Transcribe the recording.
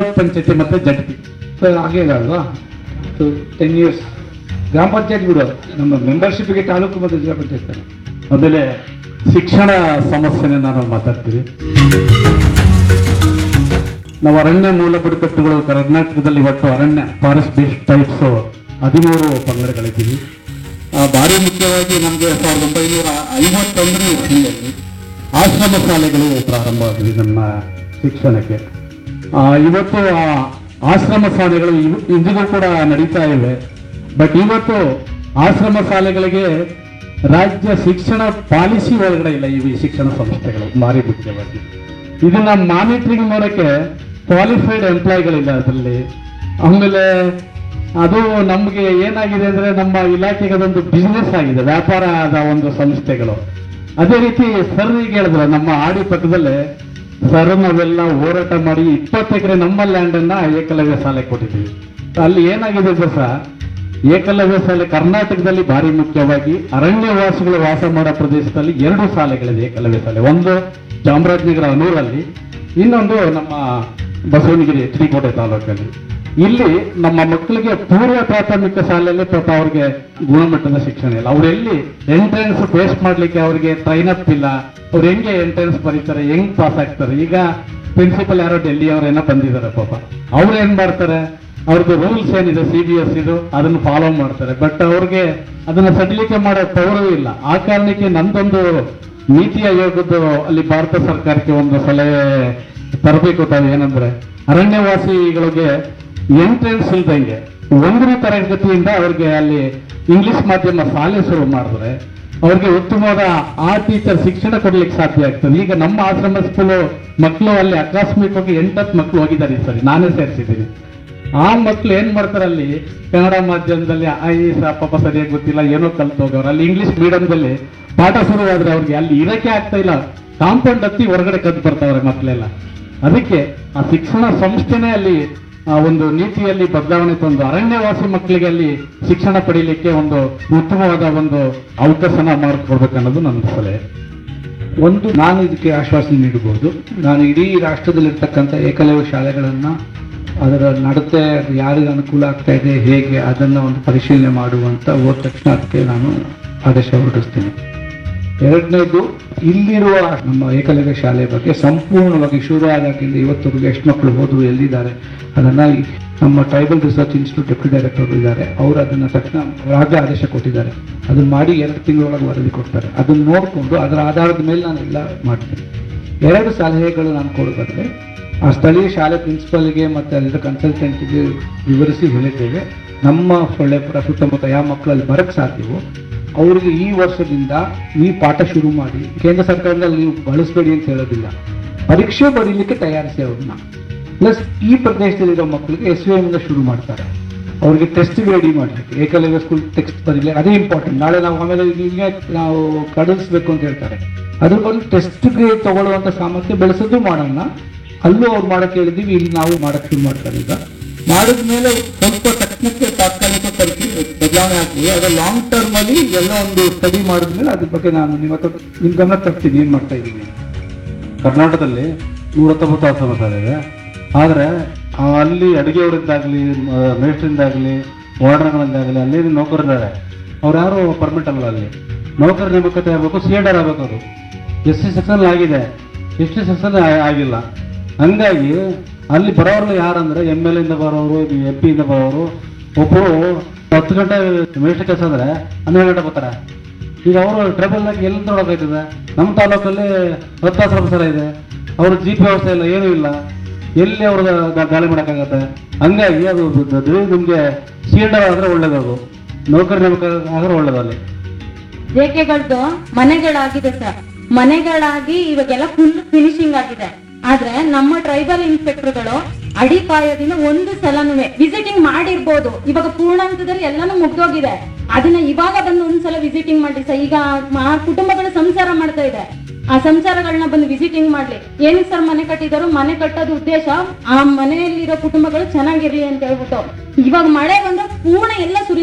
ತಾಲೂಕ್ ಪಂಚಾಯತಿ ಮತ್ತೆ ZP sir ಹಾಗೆ ಅಲ್ವಾ ಸೊ ಟೆನ್ ಇಯರ್ಸ್ ಗ್ರಾಮ ಪಂಚಾಯತ್ ಬಿಡು ನಮ್ಮ ಮೆಂಬರ್ಶಿಪ್ಗೆ ತಾಲೂಕು ಮತ್ತು ಜಿಲ್ಲಾ ಪಂಚಾಯತ್ ತಾನೆ. ಆಮೇಲೆ ಶಿಕ್ಷಣ ಸಮಸ್ಯೆನ ನಾವು ಮಾತಾಡ್ತೀವಿ ನಾವು ಅರಣ್ಯ ಮೂಲ ಬುಡಕಟ್ಟುಗಳು ಕರ್ನಾಟಕದಲ್ಲಿ ಒಟ್ಟು ಅರಣ್ಯ ಫಾರೆಸ್ಟ್ ಬೇಸ್ಡ್ ಟೈಪ್ಸ್ ಹದಿಮೂರು ಪಂಗಡಗಳಿದ್ದೀವಿ ಆ, ಭಾರಿ ಮುಖ್ಯವಾಗಿ ನಮಗೆ ಸಾವಿರದ ಒಂಬೈನೂರ ಐವತ್ತೊಂದನೇ ಇಸ್ವಿಯಲ್ಲಿ ಆಶ್ರಮ ಶಾಲೆಗಳು ಪ್ರಾರಂಭವಾಗಿವೆ ನಮ್ಮ ಶಿಕ್ಷಣಕ್ಕೆ ಆ, ಇವತ್ತು ಆ ಆಶ್ರಮ ಶಾಲೆಗಳು ಇವ್- ಇಂದಿಗೂ ಕೂಡ ನಡೀತಾ ಇವೆ ಬಟ್ ಇವತ್ತು ಆಶ್ರಮ ಶಾಲೆಗಳಿಗೆ ರಾಜ್ಯ ಶಿಕ್ಷಣ ಪಾಲಿಸಿ ಒಳಗಡೆ ಇಲ್ಲ ಇವು ಈ ಶಿಕ್ಷಣ ಸಂಸ್ಥೆಗಳು ಭಾರಿ ಮುಖ್ಯವಾಗಿ ಇದನ್ನ ಮಾನಿಟರಿಂಗ್ ಮಾಡೋಕ್ಕೆ ಕ್ವಾಲಿಫೈಡ್ ಎಂಪ್ಲಾಯ್ಗಳಿಲ್ಲ ಅದರಲ್ಲಿ ಆಮೇಲೆ ಅದು ನಮಗೆ ಏನಾಗಿದೆ ಅಂದ್ರೆ ನಮ್ಮ ಇಲಾಖೆಗೆ ಅದೊಂದು ಬಿಸ್ನೆಸ್ ಆಗಿದೆ ವ್ಯಾಪಾರದ ಒಂದು ಸಂಸ್ಥೆಗಳು ಅದೇ ರೀತಿ ಸರ್ ಈಗ ಹೇಳಿದ್ರು ನಮ್ಮ ಆಡಿ ಪಕ್ಕದಲ್ಲೇ ಸರ್ ನಾವೆಲ್ಲ ಹೋರಾಟ ಮಾಡಿ ಇಪ್ಪತ್ತು ಎಕರೆ ನಮ್ಮ ಲ್ಯಾಂಡ್ ಅನ್ನ ಏಕಲವ್ಯ ಶಾಲೆ ಕೊಟ್ಟಿದ್ದೀವಿ ಅಲ್ಲಿ ಏನಾಗಿದೆ ಅಂದ್ರೆ ಸರ್ ಏಕಲವ್ಯ ಶಾಲೆ ಕರ್ನಾಟಕದಲ್ಲಿ ಭಾರಿ ಮುಖ್ಯವಾಗಿ ಅರಣ್ಯವಾಸಿಗಳು ವಾಸ ಮಾಡೋ ಪ್ರದೇಶದಲ್ಲಿ ಎರಡು ಶಾಲೆಗಳಿದೆ ಏಕಲವ್ಯ ಶಾಲೆ ಒಂದು ಚಾಮರಾಜನಗರ ಅನೂರಲ್ಲಿ ಇನ್ನೊಂದು ನಮ್ಮ ಬಸವನಗಿರಿ ಎಚ್ ಡಿ ಕೋಟೆ ತಾಲೂಕಲ್ಲಿ ಇಲ್ಲಿ ನಮ್ಮ ಮಕ್ಕಳಿಗೆ ಪೂರ್ವ ಪ್ರಾಥಮಿಕ ಶಾಲೆಯಲ್ಲಿ ಪಾಪ ಅವ್ರಿಗೆ ಗುಣಮಟ್ಟದ ಶಿಕ್ಷಣ ಇಲ್ಲ ಅವ್ರು ಎಲ್ಲಿ ಎಂಟ್ರೆನ್ಸ್ ಫೇಸ್ ಮಾಡ್ಲಿಕ್ಕೆ ಅವ್ರಿಗೆ ಟ್ರೈನ್ ಅಪ್ ಇಲ್ಲ ಅವ್ರು ಹೆಂಗೆ ಎಂಟ್ರೆನ್ಸ್ ಬರೀತಾರೆ ಹೆಂಗ್ ಪಾಸ್ ಆಗ್ತಾರೆ ಈಗ ಪ್ರಿನ್ಸಿಪಲ್ ಯಾರೋ ಡೆಲ್ಲಿ ಅವರೇನೋ ಬಂದಿದ್ದಾರೆ ಪಾಪ ಅವ್ರು ಏನ್ ಮಾಡ್ತಾರೆ ಅವ್ರದ್ದು ರೂಲ್ಸ್ ಏನಿದೆ ಸಿ ಬಿ ಎಸ್ ಇದು ಅದನ್ನು ಫಾಲೋ ಮಾಡ್ತಾರೆ ಬಟ್ ಅವ್ರಿಗೆ ಅದನ್ನ ಸಡಿಲಿಕೆ ಮಾಡೋ ಪವರೂ ಇಲ್ಲ ಆ ಕಾರಣಕ್ಕೆ ನಂದೊಂದು ನೀತಿ ಆಯೋಗದ್ದು ಅಲ್ಲಿ ಭಾರತ ಸರ್ಕಾರಕ್ಕೆ ಒಂದು ಸಲಹೆ ತರಬೇಕು ತಾವು ಏನಂದ್ರೆ ಅರಣ್ಯವಾಸಿಗಳಿಗೆ ಎಂಟ್ರೆನ್ಸ್ ಇಲ್ದಂಗೆ ಒಂದನೇ ತರಗತಿಯಿಂದ ಅವ್ರಿಗೆ ಅಲ್ಲಿ ಇಂಗ್ಲಿಷ್ ಮಾಧ್ಯಮ ಶಾಲೆ ಶುರು ಮಾಡಿದ್ರೆ ಅವ್ರಿಗೆ ಉತ್ತಮವಾದ ಆ ಟೀಚರ್ ಶಿಕ್ಷಣ ಕೊಡ್ಲಿಕ್ಕೆ ಸಾಧ್ಯ ಆಗ್ತದೆ ಈಗ ನಮ್ಮ ಆಶ್ರಮ ಸ್ಕೂಲು ಮಕ್ಕಳು ಅಲ್ಲಿ ಆಕಸ್ಮಿಕವಾಗಿ ಎಂಟತ್ತು ಮಕ್ಕಳು ಹೋಗಿದ್ದಾರೆ ಈ ಸರಿ ನಾನೇ ಸೇರಿಸಿದ್ದೀನಿ ಆ ಮಕ್ಳು ಏನ್ ಮಾಡ್ತಾರೆ ಅಲ್ಲಿ ಕನ್ನಡ ಮಾಧ್ಯಮದಲ್ಲಿ ಐ ಪಾಪ ಸರಿಯಾಗಿ ಗೊತ್ತಿಲ್ಲ ಏನೋ ಕಲ್ತು ಹೋಗೋರು ಅಲ್ಲಿ ಇಂಗ್ಲಿಷ್ ಮೀಡಿಯಂದಲ್ಲಿ ಪಾಠ ಶುರುವಾದ್ರೆ ಅವ್ರಿಗೆ ಅಲ್ಲಿ ಇರಕ್ಕೆ ಆಗ್ತಾ ಇಲ್ಲ ಕಾಂಪೌಂಡ್ ಹತ್ತಿ ಹೊರಗಡೆ ಕದ್ದು ಬರ್ತಾವ್ರೆ ಮಕ್ಕಳೆಲ್ಲ ಅದಕ್ಕೆ ಆ ಶಿಕ್ಷಣ ಸಂಸ್ಥೆನೇ ಅಲ್ಲಿ ಆ ಒಂದು ನೀತಿಯಲ್ಲಿ ಬದಲಾವಣೆ ತಂದು ಅರಣ್ಯವಾಸಿ ಮಕ್ಕಳಿಗೆ ಅಲ್ಲಿ ಶಿಕ್ಷಣ ಪಡೀಲಿಕ್ಕೆ ಒಂದು ಉತ್ತಮವಾದ ಒಂದು ಅವಕಾಶನ ಮಾಡಿಕೊಡ್ಬೇಕನ್ನೋದು ನನ್ನ ಸಲಹೆ ಒಂದು ನಾನು ಇದಕ್ಕೆ ಆಶ್ವಾಸನೆ ನೀಡಬಹುದು ನಾನು ಇಡೀ ರಾಷ್ಟ್ರದಲ್ಲಿರ್ತಕ್ಕಂಥ ಏಕಲವ್ಯ ಶಾಲೆಗಳನ್ನ ಅದರ ನಡತೆ ಅದು ಯಾರಿಗೆ ಅನುಕೂಲ ಆಗ್ತಾ ಇದೆ ಹೇಗೆ ಅದನ್ನ ಒಂದು ಪರಿಶೀಲನೆ ಮಾಡುವಂತ ಹೋದ ತಕ್ಷಣ ಅದಕ್ಕೆ ನಾನು ಆದೇಶ ಹೊರಡಿಸ್ತೀನಿ ಎರಡನೇದು ಇಲ್ಲಿರುವ ನಮ್ಮ ಏಕಲವ್ಯ ಶಾಲೆ ಬಗ್ಗೆ ಸಂಪೂರ್ಣವಾಗಿ ಶುರು ಆದಾಗಿಂದ ಇವತ್ತರೆಗೂ ಎಷ್ಟು ಮಕ್ಕಳು ಹೋದ್ರು ಎಲ್ಲಿದ್ದಾರೆ ಅದನ್ನ ಈ ನಮ್ಮ tribal research institute deputy director ಇದ್ದಾರೆ ಅವರು ಅದನ್ನ ತಕ್ಷಣ ಆಗಲೇ ಆದೇಶ ಕೊಟ್ಟಿದ್ದಾರೆ ಅದನ್ನ ಮಾಡಿ ಎರಡು ತಿಂಗಳೊಳಗೆ ವರದಿ ಕೊಡ್ತಾರೆ ಅದನ್ನ ನೋಡಿಕೊಂಡು ಅದರ ಆಧಾರದ ಮೇಲೆ ನಾನು ಎಲ್ಲ ಮಾಡ್ತೀನಿ ಎರಡು ಸಲಹೆಗಳು ನಾನು ಕೊಡೋದಾದ್ರೆ ಆ ಸ್ಥಳೀಯ ಶಾಲೆ ಪ್ರಿನ್ಸಿಪಲ್ಗೆ ಮತ್ತೆ ಅಲ್ಲಿದ್ದ ಕನ್ಸಲ್ಟೆಂಟ್ಗೆ ವಿವರಿಸಿ ಹೇಳಿದ್ದೇವೆ ನಮ್ಮ ಸೊಳ್ಳೆಪುರ ಸುತ್ತಮುತ್ತ ಯಾವ ಮಕ್ಕಳಲ್ಲಿ ಬರಕ್ಕೆ ಸಾಧ್ಯವೋ ಅವರಿಗೆ ಈ ವರ್ಷದಿಂದ ಈ ಪಾಠ ಶುರು ಮಾಡಿ ಕೇಂದ್ರ ಸರ್ಕಾರದಲ್ಲಿ ನೀವು ಬಳಸಬೇಡಿ ಅಂತ ಹೇಳೋದಿಲ್ಲ ಪರೀಕ್ಷೆ ಬರೀಲಿಕ್ಕೆ ತಯಾರಿಸಿ ಅವ್ರನ್ನ ಪ್ಲಸ್ ಈ ಪ್ರದೇಶದಲ್ಲಿರೋ ಮಕ್ಕಳಿಗೆ ಎಸ್ ಯು ಇಂದ ಶುರು ಮಾಡ್ತಾರೆ ಅವ್ರಿಗೆ ಟೆಸ್ಟ್ ರೆಡಿ ಮಾಡಲಿಕ್ಕೆ ಏಕಲವ್ಯ ಸ್ಕೂಲ್ ಟೆಕ್ಸ್ಟ್ ಬರೀಲಿ ಅದೇ ಇಂಪಾರ್ಟೆಂಟ್ ನಾಳೆ ನಾವು ಆಮೇಲೆ ಈಗ ನಾವು ಕಡಲಿಸ್ಬೇಕು ಅಂತ ಹೇಳ್ತಾರೆ ಅದ್ರ ಬದಲು ಟೆಸ್ಟ್ಗೆ ತಗೊಳ್ಳುವಂತ ಸಾಮರ್ಥ್ಯ ಬೆಳೆಸೋದು ಮಾಡೋಣ ಅಲ್ಲೂ ಅವ್ರು ಮಾಡಕ್ಕೆ ಹೇಳಿದೀವಿ ಇಲ್ಲಿ ನಾವು ಮಾಡಕ್ಕೆ ಶುರು ಮಾಡ್ತಾರೆ ಈಗ ಮಾಡಿದ್ಮೇಲೆ ಸ್ವಲ್ಪ ತಕ್ಷಣಕ್ಕೆ ತಾತ್ಕಾಲಿಕ ಪರೀಕ್ಷೆ ಬದಲಾವಣೆ ಆಗ್ತದೆ ಅದ್ರ ಲಾಂಗ್ ಟರ್ಮ್ ಅಲ್ಲಿ ಎಲ್ಲ ಒಂದು ಸ್ಟಡಿ ಮಾಡಿದ್ಮೇಲೆ ಅದ್ರ ಬಗ್ಗೆ ನಾನು ನಿಮ್ಮ ಹತ್ರ ನಿಮ್ ಗಮನ ತರ್ತೀನಿ ಏನ್ ಮಾಡ್ತಾ ಇದ್ದೀನಿ ಅಂತ. ಕರ್ನಾಟಕದಲ್ಲಿ ನೂರ ಹತ್ತೊಂಬತ್ತು ಆಶ್ರಮ ಶಾಲೆ ಇದೆ ಆದರೆ ಅಲ್ಲಿ ಅಡುಗೆಯವರಿಂದಾಗಲಿ ಮೇಸ್ಟ್ರಿಂದಾಗಲಿ ವಾರ್ಡರ್ಗಳಿಂದಾಗಲಿ ಅಲ್ಲಿ ನೌಕರರಿದ್ದಾರೆ ಅವ್ರು ಯಾರು ಪರ್ಮಿಟ್ ಅಲ್ಲ ಅಲ್ಲಿ ನೌಕರ ನೇಮಕತೆ ಆಗಬೇಕು ಸಿ ಎಡ್ ಆಗಬೇಕು ಅದು ಎಸ್ ಸಿ ಸೆಕ್ಷನ್ ಆಗಿದೆ ಎಸ್ ಟಿ ಸೆಕ್ಷನ್ ಆಗಿಲ್ಲ ಹಂಗಾಗಿ ಅಲ್ಲಿ ಬರೋರು ಯಾರಂದ್ರೆ ಎಮ್ ಎಲ್ ಇಂದ ಬರೋರು ಎಂ ಪಿ ಇಂದ ಬರೋರು ಒಬ್ಬರು ಹತ್ತು ಗಂಟೆ ಮೇಸ್ಟ್ ಕೆಲಸ ಅಂದ್ರೆ ಹನ್ನೆರಡು ಗಂಟೆ ಬರ್ತಾರೆ ಈಗ ಅವರು ಟ್ರಬಲ್ ಆಗಿ ಎಲ್ಲಿ ನೋಡೋಕಾಯ್ತದೆ ನಮ್ಮ ತಾಲೂಕಲ್ಲಿ ಹತ್ತು ಆಶ್ರಮ ಸರ ಇದೆ ಅವ್ರ ಜೀಪ್ ವ್ಯವಸ್ಥೆ ಇಲ್ಲ ಏನೂ ಇಲ್ಲ ಎಲ್ಲಿ ಅವ್ರ ಗಾಳಿ ಮಾಡೋಕ್ಕಾಗತ್ತೆ ಹಂಗಾಗಿ ಅದು ನಿಮಗೆ ಸೀಲ್ಡರ್ ಆದ್ರೆ ಒಳ್ಳೇದದು ನೌಕರಿ ನೇಮಕ ಆದ್ರೆ ಒಳ್ಳೇದು ಅಲ್ಲಿ ಜೇಕೆಗಳದ್ದು ಮನೆಗಳಾಗಿದೆ ಸರ್ ಮನೆಗಳಾಗಿ ಇವಾಗೆಲ್ಲ ಫುಲ್ ಫಿನಿಶಿಂಗ್ ಆಗಿದೆ ಆದ್ರೆ ನಮ್ಮ ಟ್ರೈಬಲ್ ಇನ್ಸ್ಪೆಕ್ಟರ್ಗಳು ಅಡಿಪಾಯದಿಂದ ಒಂದು ಸಲನೂ ವಿಸಿಟಿಂಗ್ ಮಾಡಿರ್ಬೋದು ಇವಾಗ ಪೂರ್ಣಾಂತದಲ್ಲಿ ಎಲ್ಲಾನು ಮುಗ್ದೋಗಿದೆ ಅದನ್ನ ಇವಾಗ ಬಂದು ಒಂದ್ಸಲ ವಿಸಿಟಿಂಗ್ ಮಾಡಿ ಸರ್ ಈಗ ಆ ಕುಟುಂಬಗಳು ಸಂಸಾರ ಮಾಡ್ತಾ ಇದೆ ಆ ಸಂಸಾರಗಳನ್ನ ಬಂದು ವಿಸಿಟಿಂಗ್ ಮಾಡ್ಲಿ ಏನ್ ಸರ್ ಮನೆ ಕಟ್ಟಿದಾರೋ ಮನೆ ಕಟ್ಟೋದು ಉದ್ದೇಶ ಆ ಮನೆಯಲ್ಲಿರೋ ಕುಟುಂಬಗಳು ಚೆನ್ನಾಗಿರ್ಲಿ ಅಂತ ಹೇಳ್ಬಿಟ್ಟು ಇವಾಗ ಮಳೆ ಬಂದ್ರೆ ಪೂರ್ಣ ಎಲ್ಲ ಸುರಿ